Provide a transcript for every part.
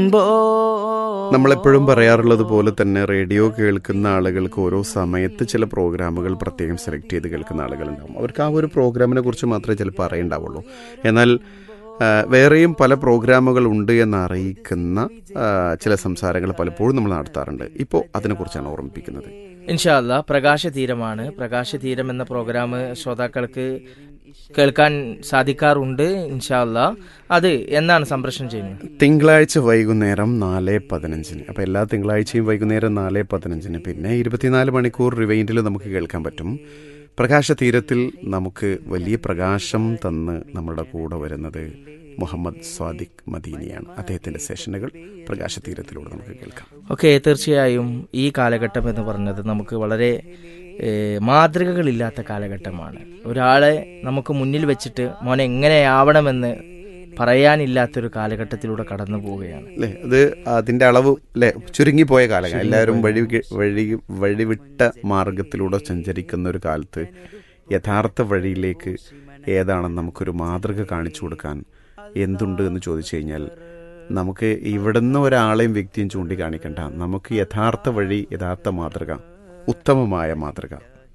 നമ്മളെപ്പോഴും പറയാറുള്ളത് പോലെ തന്നെ റേഡിയോ കേൾക്കുന്ന ആളുകൾക്ക് ഓരോ സമയത്ത് ചില പ്രോഗ്രാമുകൾ പ്രത്യേകം സെലക്ട് ചെയ്ത് കേൾക്കുന്ന ആളുകളുണ്ടാവും അവർക്ക് ആ ഒരു പ്രോഗ്രാമിനെ കുറിച്ച് മാത്രമേ ചിലപ്പോൾ അറിയുണ്ടാവുള്ളൂ എന്നാൽ ആ, വേറെയും പല പ്രോഗ്രാമുകൾ ഉണ്ട് എന്ന് അറിയിക്കുന്ന ആ, ചില സംസാരങ്ങൾ പലപ്പോഴും നമ്മൾ നടത്താറുണ്ട് ഇപ്പോൾ അതിനെക്കുറിച്ചാണ് ഓർമ്മിപ്പിക്കുന്നത് ഇൻഷാല്ല പ്രകാശതീരമാണ് പ്രകാശതീരം എന്ന പ്രോഗ്രാം ശ്രോതാക്കൾക്ക് കേൾക്കാൻ സാധിക്കാറുണ്ട് ഇൻഷാല്ല അത് എന്നാണ് സംപ്രേഷണം ചെയ്യുന്നത് തിങ്കളാഴ്ച വൈകുന്നേരം നാല് പതിനഞ്ചിന് അപ്പോൾ എല്ലാ തിങ്കളാഴ്ചയും വൈകുന്നേരം നാല് പതിനഞ്ചിന് പിന്നെ ഇരുപത്തിനാല് മണിക്കൂർ റിവൈൻഡിൽ നമുക്ക് കേൾക്കാൻ പറ്റും പ്രകാശ തീരത്തിൽ നമുക്ക് വലിയ പ്രകാശം തന്ന് നമ്മുടെ കൂടെ വരുന്നത് മുഹമ്മദ് സ്വാദിഖ് മദീനിയാണ് അദ്ദേഹത്തിൻ്റെ സെഷനുകൾ പ്രകാശ തീരത്തിലൂടെ നമുക്ക് കേൾക്കാം ഓക്കെ തീർച്ചയായും ഈ കാലഘട്ടം എന്ന് പറഞ്ഞത് നമുക്ക് വളരെ ഏഹ്, മാതൃകകളില്ലാത്ത കാലഘട്ടമാണ് ഒരാളെ നമുക്ക് മുന്നിൽ വെച്ചിട്ട് മോനെ എങ്ങനെയാവണമെന്ന് പറയാനില്ലാത്തൊരു കാലഘട്ടത്തിലൂടെ കടന്നു പോവുകയാണ് അല്ലേ അത് അതിൻ്റെ അളവ് അല്ലേ ചുരുങ്ങിപ്പോയ കാലം എല്ലാവരും വഴി വഴി വഴിവിട്ട മാർഗത്തിലൂടെ സഞ്ചരിക്കുന്ന ഒരു കാലത്ത് യഥാർത്ഥ വഴിയിലേക്ക് ഏതാണെന്ന് നമുക്കൊരു മാതൃക കാണിച്ചു കൊടുക്കാൻ എന്തുണ്ട് എന്ന് ചോദിച്ചു കഴിഞ്ഞാൽ നമുക്ക് ഇവിടുന്ന് ഒരാളെയും വ്യക്തിയും ചൂണ്ടിക്കാണിക്കണ്ട നമുക്ക് യഥാർത്ഥ വഴി യഥാർത്ഥ മാതൃക ഉത്തമമായ മാതൃക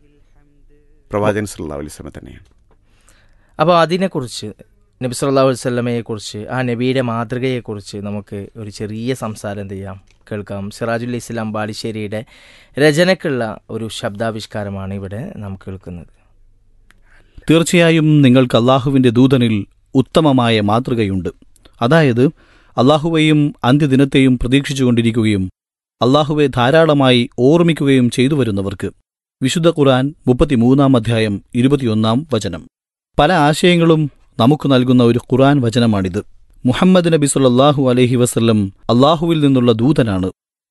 പ്രവാചകൻ സല്ലല്ലാഹു അലൈഹി വസല്ലം തന്നെയാണ് അപ്പോൾ അതിനെക്കുറിച്ച് നബി സല്ലല്ലാഹു അലൈഹി വസല്ലമയെക്കുറിച്ച് ആ നബിയുടെ മാതൃകയെക്കുറിച്ച് നമുക്ക് ഒരു ചെറിയ സംസാരം എന്ത് ചെയ്യാം കേൾക്കാം സിറാജുൽ ഇസ്ലാം ബാലുശ്ശേരിയുടെ രചനക്കുള്ള ഒരു ശബ്ദാവിഷ്കാരമാണ് ഇവിടെ നാം കേൾക്കുന്നത് തീർച്ചയായും നിങ്ങൾക്ക് അള്ളാഹുവിന്റെ ദൂതനിൽ ഉത്തമമായ മാതൃകയുണ്ട് അതായത് അള്ളാഹുവെയും അന്ത്യദിനത്തെയും പ്രതീക്ഷിച്ചുകൊണ്ടിരിക്കുകയും അള്ളാഹുവെ ധാരാളമായി ഓർമ്മിക്കുകയും ചെയ്തു വരുന്നവർക്ക് വിശുദ്ധ ഖുർആൻ മുപ്പത്തിമൂന്നാം അധ്യായം ഇരുപത്തിയൊന്നാം വചനം പല ആശയങ്ങളും നമുക്ക് നൽകുന്ന ഒരു ഖുർആൻ വചനമാണിത് മുഹമ്മദ് നബി സല്ലല്ലാഹു അലൈഹി വസല്ലം അള്ളാഹുവിൽ നിന്നുള്ള ദൂതനാണ്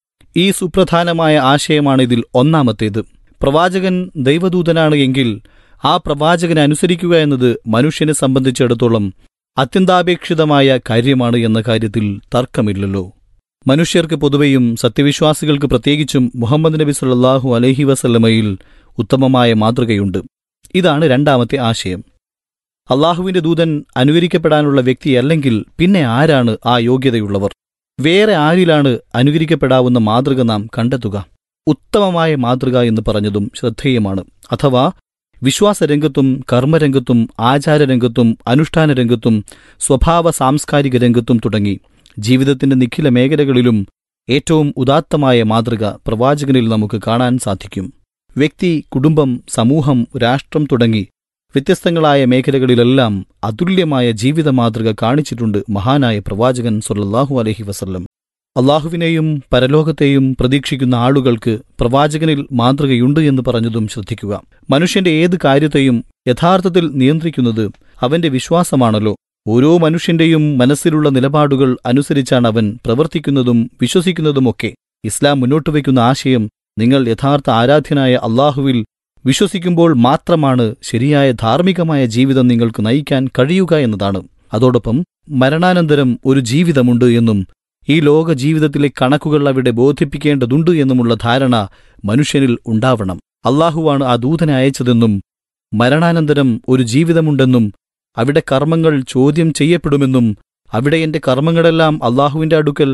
ഈ സുപ്രധാനമായ ആശയമാണ് ഇതിൽ ഒന്നാമത്തേത് പ്രവാചകൻ ദൈവദൂതനാണ് എങ്കിൽ ആ പ്രവാചകനെ അനുസരിക്കുക എന്നത് മനുഷ്യനെ സംബന്ധിച്ചിടത്തോളം അത്യന്താപേക്ഷിതമായ കാര്യമാണ് എന്ന കാര്യത്തിൽ തർക്കമില്ലല്ലോ മനുഷ്യർക്ക് പൊതുവെയും സത്യവിശ്വാസികൾക്ക് പ്രത്യേകിച്ചും മുഹമ്മദ് നബി സല്ലല്ലാഹു അലൈഹി വസല്ലമയിൽ ഉത്തമമായ മാതൃകയുണ്ട് ഇതാണ് രണ്ടാമത്തെ ആശയം അള്ളാഹുവിന്റെ ദൂതൻ അനുകരിക്കപ്പെടാനുള്ള വ്യക്തിയല്ലെങ്കിൽ പിന്നെ ആരാണ് ആ യോഗ്യതയുള്ളവർ വേറെ ആരിലാണ് അനുകരിക്കപ്പെടാവുന്ന മാതൃക നാം കണ്ടെത്തുക ഉത്തമമായ മാതൃക എന്ന് പറഞ്ഞതും ശ്രദ്ധേയമാണ് അഥവാ വിശ്വാസരംഗത്തും കർമ്മരംഗത്തും ആചാരരംഗത്തും അനുഷ്ഠാനരംഗത്തും സ്വഭാവ സാംസ്കാരിക രംഗത്തും തുടങ്ങി ജീവിതത്തിന്റെ നിഖില മേഖലകളിലും ഏറ്റവും ഉദാത്തമായ മാതൃക പ്രവാചകനിൽ നമുക്ക് കാണാൻ സാധിക്കും വ്യക്തി കുടുംബം സമൂഹം രാഷ്ട്രം തുടങ്ങി വ്യത്യസ്തങ്ങളായ മേഖലകളിലെല്ലാം അതുല്യമായ ജീവിത മാതൃക കാണിച്ചിട്ടുണ്ട് മഹാനായ പ്രവാചകൻ സൊല്ലാഹു അലഹി വസല്ലം അള്ളാഹുവിനെയും പരലോകത്തെയും പ്രതീക്ഷിക്കുന്ന ആളുകൾക്ക് പ്രവാചകനിൽ മാതൃകയുണ്ട് എന്ന് പറഞ്ഞതും ശ്രദ്ധിക്കുക മനുഷ്യന്റെ ഏത് കാര്യത്തെയും യഥാർത്ഥത്തിൽ നിയന്ത്രിക്കുന്നത് അവന്റെ വിശ്വാസമാണല്ലോ ഓരോ മനുഷ്യന്റെയും മനസ്സിലുള്ള നിലപാടുകൾ അനുസരിച്ചാണ് അവൻ പ്രവർത്തിക്കുന്നതും വിശ്വസിക്കുന്നതുമൊക്കെ ഇസ്ലാം മുന്നോട്ട് വയ്ക്കുന്ന ആശയം നിങ്ങൾ യഥാർത്ഥ ആരാധ്യനായ അള്ളാഹുവിൽ വിശ്വസിക്കുമ്പോൾ മാത്രമാണ് ശരിയായ ധാർമ്മികമായ ജീവിതം നിങ്ങൾക്ക് നയിക്കാൻ കഴിയുക എന്നതാണ് അതോടൊപ്പം മരണാനന്തരം ഒരു ജീവിതമുണ്ട് എന്നും ഈ ലോക ജീവിതത്തിലെ കണക്കുകൾ അവിടെ ബോധിപ്പിക്കേണ്ടതുണ്ട് എന്നുമുള്ള ധാരണ മനുഷ്യനിൽ ഉണ്ടാവണം അള്ളാഹുവാണ് ആ ദൂതനെ അയച്ചതെന്നും മരണാനന്തരം ഒരു ജീവിതമുണ്ടെന്നും അവിടെ കർമ്മങ്ങൾ ചോദ്യം ചെയ്യപ്പെടുമെന്നും അവിടെ എന്റെ കർമ്മങ്ങളെല്ലാം അള്ളാഹുവിന്റെ അടുക്കൽ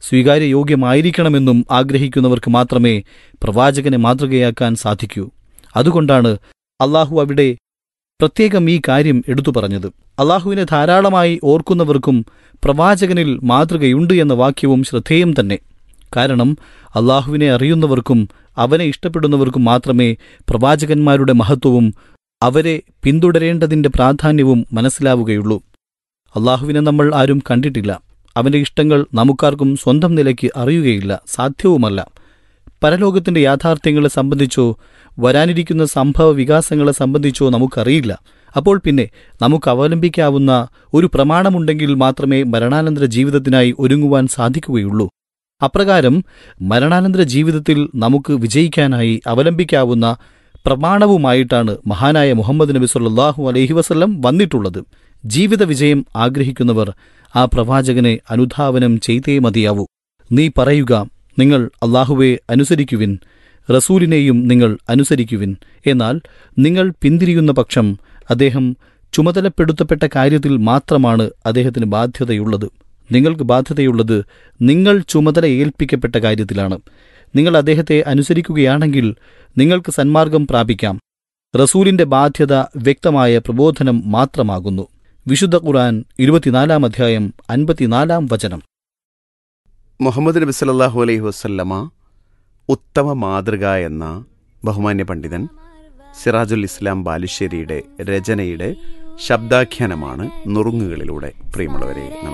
സ്വീകാര്യയോഗ്യമായിരിക്കണമെന്നും ആഗ്രഹിക്കുന്നവർക്ക് മാത്രമേ പ്രവാചകനെ മാതൃകയാക്കാൻ സാധിക്കൂ അതുകൊണ്ടാണ് അള്ളാഹു അവിടെ പ്രത്യേകം ഈ കാര്യം എടുത്തു പറഞ്ഞത് അള്ളാഹുവിനെ ധാരാളമായി ഓർക്കുന്നവർക്കും പ്രവാചകനിൽ മാതൃകയുണ്ട് എന്ന വാക്യവും ശ്രദ്ധേയം തന്നെ കാരണം അള്ളാഹുവിനെ അറിയുന്നവർക്കും അവനെ ഇഷ്ടപ്പെടുന്നവർക്കും മാത്രമേ പ്രവാചകന്മാരുടെ മഹത്വവും അവരെ പിന്തുടരേണ്ടതിന്റെ പ്രാധാന്യവും മനസ്സിലാവുകയുള്ളൂ അള്ളാഹുവിനെ നമ്മൾ ആരും കണ്ടിട്ടില്ല അവന്റെ ഇഷ്ടങ്ങൾ നമുക്കാർക്കും സ്വന്തം നിലയ്ക്ക് അറിയുകയില്ല സാധ്യവുമല്ല പരലോകത്തിന്റെ യാഥാർത്ഥ്യങ്ങളെ സംബന്ധിച്ചോ വരാനിരിക്കുന്ന സംഭവ വികാസങ്ങളെ സംബന്ധിച്ചോ നമുക്കറിയില്ല അപ്പോൾ പിന്നെ നമുക്ക് അവലംബിക്കാവുന്ന ഒരു പ്രമാണമുണ്ടെങ്കിൽ മാത്രമേ മരണാനന്തര ജീവിതത്തിനായി ഒരുങ്ങുവാൻ സാധിക്കുകയുള്ളൂ അപ്രകാരം മരണാനന്തര ജീവിതത്തിൽ നമുക്ക് വിജയിക്കാനായി അവലംബിക്കാവുന്ന പ്രമാണവുമായിട്ടാണ് മഹാനായ മുഹമ്മദ് നബി സല്ലല്ലാഹു അലൈഹി വസല്ലം വന്നിട്ടുള്ളത് ജീവിത വിജയം ആഗ്രഹിക്കുന്നവർ ആ പ്രവാചകനെ അനുധാവനം ചെയ്തേ മതിയാവൂ നീ പറയുക നിങ്ങൾ അള്ളാഹുവെ അനുസരിക്കുവിൻ റസൂലിനെയും നിങ്ങൾ അനുസരിക്കുവിൻ എന്നാൽ നിങ്ങൾ പിന്തിരിയുന്ന പക്ഷം അദ്ദേഹം ചുമതലപ്പെടുത്തപ്പെട്ട കാര്യത്തിൽ മാത്രമാണ് അദ്ദേഹത്തിന് ബാധ്യതയുള്ളത് നിങ്ങൾക്ക് ബാധ്യതയുള്ളത് നിങ്ങൾ ചുമതല ഏൽപ്പിക്കപ്പെട്ട കാര്യത്തിലാണ് നിങ്ങൾ അദ്ദേഹത്തെ അനുസരിക്കുകയാണെങ്കിൽ നിങ്ങൾക്ക് സന്മാർഗം പ്രാപിക്കാം റസൂലിന്റെ ബാധ്യത വ്യക്തമായ പ്രബോധനം മാത്രമാകുന്നു വിശുദ്ധ ഖുർആൻ ഇരുപത്തിനാലാം അധ്യായം അൻപത്തിനാലാം വചനം മുഹമ്മദ് നബി സല്ലല്ലാഹു അലൈഹി വസല്ലമ ഉത്തമ മാതൃക എന്ന ബഹുമാന്യ പണ്ഡിതൻ സിറാജുൽ ഇസ്ലാം ബാലുശ്ശേരിയുടെ രചനയുടെ ശബ്ദാഖ്യാനമാണ് നുറുങ്ങുകളിലൂടെ പ്രിയമുള്ളവരെ നമ്മൾ